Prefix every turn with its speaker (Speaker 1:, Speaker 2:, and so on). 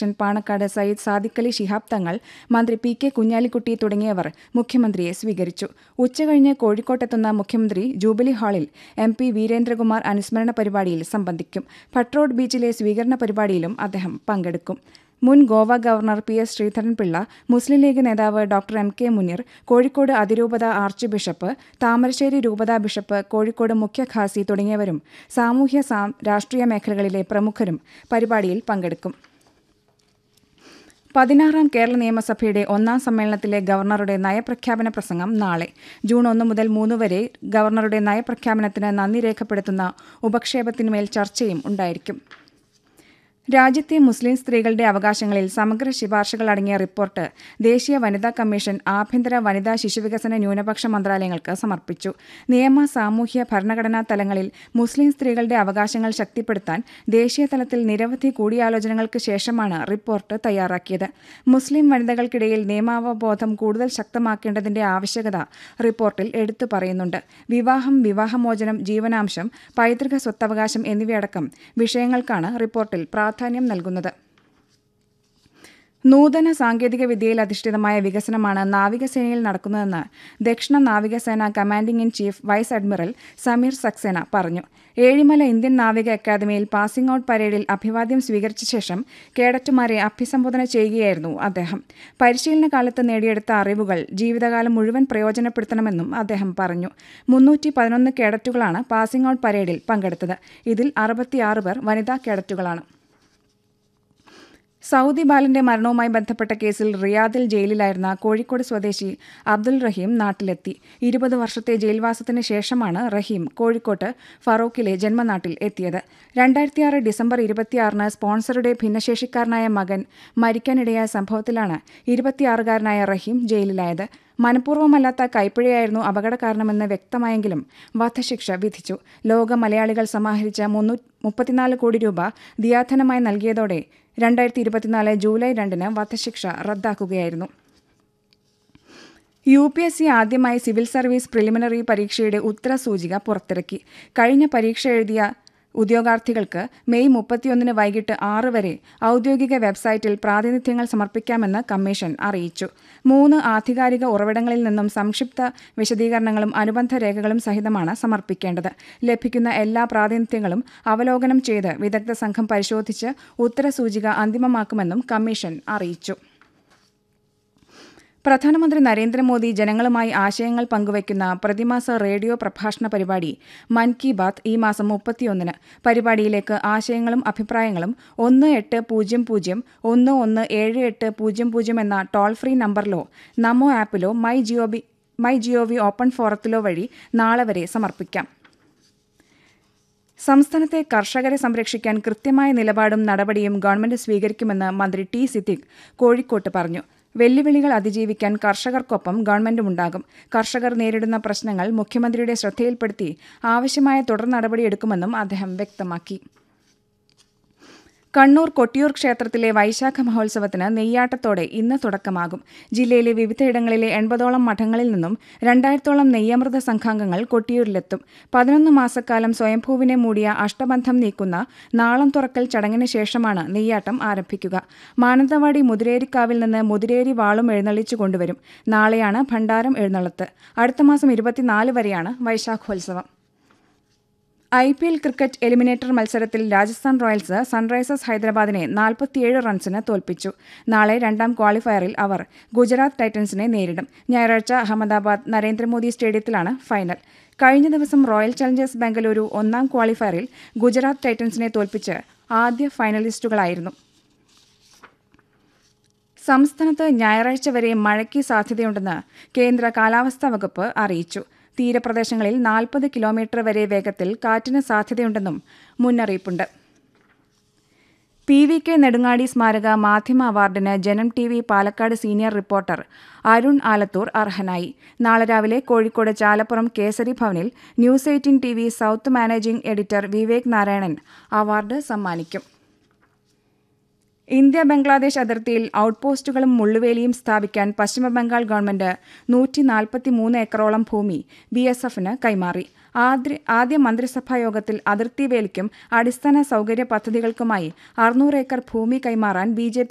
Speaker 1: അധ്യക്ഷൻ പാണക്കാട് സയ്യിദ് സാദിഖലി ശിഹാബ് തങ്ങൾ മന്ത്രി പി കെ കുഞ്ഞാലിക്കുട്ടി തുടങ്ങിയവർ മുഖ്യമന്ത്രിയെ സ്വീകരിച്ചു ഉച്ചകഴിഞ്ഞ് കോഴിക്കോട്ടെത്തുന്ന മുഖ്യമന്ത്രി ജൂബിലി ഹാളിൽ എം പി വീരേന്ദ്രകുമാർ അനുസ്മരണ പരിപാടിയിൽ സംബന്ധിക്കും ഭട്രോഡ് ബീച്ചിലെ സ്വീകരണ പരിപാടിയിലും അദ്ദേഹം പങ്കെടുക്കും മുൻ Goa governor P S Sreedharan Pillai Muslim League നേതാവ് doctor M K Muneer Kozhikode അതിരൂപത ആർച്ച് ബിഷപ്പ് താമരശ്ശേരി രൂപതാ ബിഷപ്പ് കോഴിക്കോട് മുഖ്യ ഖാസി തുടങ്ങിയവരും സാമൂഹ്യ രാഷ്ട്രീയ മേഖലകളിലെ പ്രമുഖരും പരിപാടിയിൽ പങ്കെടുക്കും പതിനാറാം കേരള നിയമസഭയുടെ ഒന്നാം സമ്മേളനത്തിലെ ഗവർണറുടെ നയപ്രഖ്യാപന പ്രസംഗം നാളെ ജൂൺ ഒന്ന് മുതൽ മൂന്ന് വരെ ഗവർണറുടെ നയപ്രഖ്യാപനത്തിന് നന്ദി രേഖപ്പെടുത്തുന്ന ഉപക്ഷേപത്തിന്മേൽ ചർച്ചയും ഉണ്ടായിരിക്കും രാജ്യത്തെ മുസ്ലിം സ്ത്രീകളുടെ അവകാശങ്ങളിൽ സമഗ്ര ശുപാർശകൾ അടങ്ങിയ റിപ്പോർട്ട് ദേശീയ വനിതാ കമ്മീഷൻ ആഭ്യന്തര വനിതാ ശിശുവികസന ന്യൂനപക്ഷ മന്ത്രാലയങ്ങൾക്ക് സമർപ്പിച്ചു നിയമ സാമൂഹ്യ ഭരണഘടനാ തലങ്ങളിൽ മുസ്ലിം സ്ത്രീകളുടെ അവകാശങ്ങൾ ശക്തിപ്പെടുത്താൻ ദേശീയ തലത്തിൽ നിരവധി കൂടിയാലോചനകൾക്ക് ശേഷമാണ് റിപ്പോർട്ട് തയ്യാറാക്കിയത് മുസ്ലിം വനിതകൾക്കിടയിൽ നിയമാവബോധം കൂടുതൽ ശക്തമാക്കേണ്ടതിന്റെ ആവശ്യകത റിപ്പോർട്ടിൽ എടുത്തു പറയുന്നുണ്ട് വിവാഹം വിവാഹമോചനം ജീവനാംശം പൈതൃക സ്വത്തവകാശം എന്നിവയടക്കം വിഷയങ്ങൾക്കാണ് റിപ്പോർട്ടിൽ പ്രാധാന്യം നൽകുന്നത് നൂതന സാങ്കേതിക വിദ്യയിൽ അധിഷ്ഠിതമായ വികസനമാണ് നാവികസേനയിൽ നടക്കുന്നതെന്ന് ദക്ഷിണ നാവികസേന commanding in chief vice admiral Sameer Saxena പറഞ്ഞു ഏഴിമല ഇന്ത്യൻ നാവിക അക്കാദമിയിൽ പാസിംഗ് ഔട്ട് പരേഡിൽ അഭിവാദ്യം സ്വീകരിച്ച ശേഷം കേഡറ്റുമാരെ അഭിസംബോധന ചെയ്യുകയായിരുന്നു അദ്ദേഹം പരിശീലന കാലത്ത് നേടിയെടുത്ത അറിവുകൾ ജീവിതകാലം മുഴുവൻ പ്രയോജനപ്പെടുത്തണമെന്നും അദ്ദേഹം പറഞ്ഞു മുന്നൂറ്റി പതിനൊന്ന് കേഡറ്റുകളാണ് പാസിംഗ് ഔട്ട് പരേഡിൽ പങ്കെടുത്തത് ഇതിൽ അറുപത്തിയാറ് പേർ വനിതാ കേഡറ്റുകളാണ് സൗദി ബാലന്റെ മരണവുമായി ബന്ധപ്പെട്ട കേസിൽ റിയാദിൽ ജയിലിലായിരുന്ന കോഴിക്കോട് സ്വദേശി അബ്ദുൽ റഹീം നാട്ടിലെത്തി ഇരുപത് വർഷത്തെ ജയിൽവാസത്തിന് ശേഷമാണ് റഹീം കോഴിക്കോട്ട് ഫറൂഖിലെ ജന്മനാട്ടിൽ എത്തിയത് രണ്ടായിരത്തിയാറ് ഡിസംബർ ഇരുപത്തിയാറിന് സ്പോൺസറുടെ ഭിന്നശേഷിക്കാരനായ മകൻ മരിക്കാനിടയായ സംഭവത്തിലാണ് ഇരുപത്തിയാറുകാരനായ റഹീം ജയിലിലായത് മനഃപൂർവ്വമല്ലാത്ത കൈപ്പിഴയായിരുന്നു അപകട കാരണമെന്ന് വ്യക്തമായെങ്കിലും വധശിക്ഷ വിധിച്ചു ലോക മലയാളികൾ സമാഹരിച്ച മുന്നൂ മുപ്പത്തിനാല് കോടി രൂപ ദിയാധനമായി നൽകിയതോടെ രണ്ടായിരത്തി ഇരുപത്തിനാല് ജൂലൈ രണ്ടിന് വധശിക്ഷ റദ്ദാക്കുകയായിരുന്നു യു പി എസ് സി ആദ്യമായി സിവിൽ സർവീസ് പ്രിലിമിനറി പരീക്ഷയുടെ ഉത്തരസൂചിക പുറത്തിറക്കി കഴിഞ്ഞ പരീക്ഷ എഴുതിയ ഉദ്യോഗാർത്ഥികൾക്ക് മെയ് മുപ്പത്തിയൊന്നിന് വൈകിട്ട് ആറ് വരെ ഔദ്യോഗിക വെബ്സൈറ്റിൽ പ്രാതിനിധ്യങ്ങൾ സമർപ്പിക്കാമെന്ന് കമ്മീഷൻ അറിയിച്ചു മൂന്ന് ആധികാരിക ഉറവിടങ്ങളിൽ നിന്നും സംക്ഷിപ്ത വിശദീകരണങ്ങളും അനുബന്ധ രേഖകളും സഹിതമാണ് സമർപ്പിക്കേണ്ടത് ലഭിക്കുന്ന എല്ലാ പ്രാതിനിധ്യങ്ങളും അവലോകനം ചെയ്ത് വിദഗ്ധ സംഘം പരിശോധിച്ച് ഉത്തരസൂചിക അന്തിമമാക്കുമെന്നും കമ്മീഷൻ അറിയിച്ചു പ്രധാനമന്ത്രി നരേന്ദ്രമോദി ജനങ്ങളുമായി ആശയങ്ങൾ പങ്കുവയ്ക്കുന്ന പ്രതിമാസ റേഡിയോ പ്രഭാഷണ പരിപാടി മൻ കി ബാത്ത് ഈ മാസം മുപ്പത്തിയൊന്നിന് പരിപാടിയിലേക്ക് ആശയങ്ങളും അഭിപ്രായങ്ങളും ഒന്ന് എട്ട് പൂജ്യം പൂജ്യം ഒന്ന് ഒന്ന് ഏഴ് എട്ട് പൂജ്യം പൂജ്യം എന്ന ടോൾ ഫ്രീ നമ്പറിലോ നമോ ആപ്പിലോ my GOB my GOV open ഫോറത്തിലോ വഴി നാളെ വരെ സമർപ്പിക്കാം സംസ്ഥാനത്തെ കർഷകരെ സംരക്ഷിക്കാൻ കൃത്യമായ നിലപാടും നടപടിയും ഗവൺമെന്റ് സ്വീകരിക്കുമെന്ന് മന്ത്രി ടി സിദ്ദിഖ് കോഴിക്കോട്ട് പറഞ്ഞു വെല്ലുവിളികൾ അതിജീവിക്കാൻ കർഷകർക്കൊപ്പം ഗവൺമെന്റുമുണ്ടാകും കർഷകർ നേരിടുന്ന പ്രശ്നങ്ങൾ മുഖ്യമന്ത്രിയുടെ ശ്രദ്ധയിൽപ്പെടുത്തി ആവശ്യമായ തുടർ നടപടിയെടുക്കുമെന്നും അദ്ദേഹം വ്യക്തമാക്കി കണ്ണൂർ കൊട്ടിയൂർ ക്ഷേത്രത്തിലെ വൈശാഖ മഹോത്സവത്തിന് നെയ്യാട്ടത്തോടെ ഇന്ന് തുടക്കമാകും ജില്ലയിലെ വിവിധയിടങ്ങളിലെ എൺപതോളം മഠങ്ങളിൽ നിന്നും രണ്ടായിരത്തോളം നെയ്യമൃത സംഘാംഗങ്ങൾ കൊട്ടിയൂരിലെത്തും പതിനൊന്ന് മാസക്കാലം സ്വയംഭൂവിനെ മൂടിയ അഷ്ടബന്ധം നീക്കുന്ന നാളം തുറക്കൽ ചടങ്ങിന് ശേഷമാണ് നെയ്യാട്ടം ആരംഭിക്കുക മാനന്തവാടി മുതിരേരിക്കാവിൽ നിന്ന് മുതിരേരി വാളും എഴുന്നള്ളിച്ചു കൊണ്ടുവരും നാളെയാണ് ഭണ്ഡാരം എഴുന്നള്ളത്ത് അടുത്ത മാസം ഇരുപത്തിനാല് വരെയാണ് വൈശാഖോത്സവം I P L cricket eliminator മത്സരത്തിൽ രാജസ്ഥാൻ റോയൽസ് സൺറൈസേഴ്സ് ഹൈദരാബാദിനെ നാൽപ്പത്തിയേഴ് റൺസിന് തോൽപ്പിച്ചു നാളെ രണ്ടാം ക്വാളിഫയറിൽ അവർ ഗുജറാത്ത് ടൈറ്റൻസിനെ നേരിടും ഞായറാഴ്ച അഹമ്മദാബാദ് നരേന്ദ്രമോദി സ്റ്റേഡിയത്തിലാണ് ഫൈനൽ കഴിഞ്ഞ ദിവസം റോയൽ ചലഞ്ചേഴ്സ് ബംഗളൂരു ഒന്നാം ക്വാളിഫയറിൽ ഗുജറാത്ത് ടൈറ്റൻസിനെ തോൽപ്പിച്ച് ആദ്യ ഫൈനലിസ്റ്റുകളായിരുന്നു സംസ്ഥാനത്ത് ഞായറാഴ്ച വരെ മഴയ്ക്ക് സാധ്യതയുണ്ടെന്ന് കേന്ദ്ര കാലാവസ്ഥാ വകുപ്പ് അറിയിച്ചു തീരപ്രദേശങ്ങളിൽ നാൽപ്പത് കിലോമീറ്റർ വരെ വേഗത്തിൽ കാറ്റിന് സാധ്യതയുണ്ടെന്നും മുന്നറിയിപ്പുണ്ട് പി വി കെ നെടുങ്ങാടി സ്മാരക മാധ്യമ അവാർഡിന് Janam T V Palakkad senior reporter Arun Alathur അർഹനായി നാളെ രാവിലെ കോഴിക്കോട് ചാലപ്പുറം കേസരി ഭവനിൽ news eighteen T V south managing editor Vivek Narayanan award സമ്മാനിക്കും ഇന്ത്യ ബംഗ്ലാദേശ് അതിർത്തിയിൽ ഔട്ട്പോസ്റ്റുകളും മുള്ളുവേലിയും സ്ഥാപിക്കാൻ പശ്ചിമബംഗാൾ ഗവൺമെന്റ് നൂറ്റി നാൽപ്പത്തിമൂന്ന് ഏക്കറോളം ഭൂമി ബി എസ് എഫിന് കൈമാറി ആദ്യ ആദ്യ മന്ത്രിസഭാ യോഗത്തിൽ അതിർത്തി വേലിക്കും അടിസ്ഥാന സൗകര്യ പദ്ധതികൾക്കുമായി അറുന്നൂറ് ഏക്കർ ഭൂമി കൈമാറാൻ ബി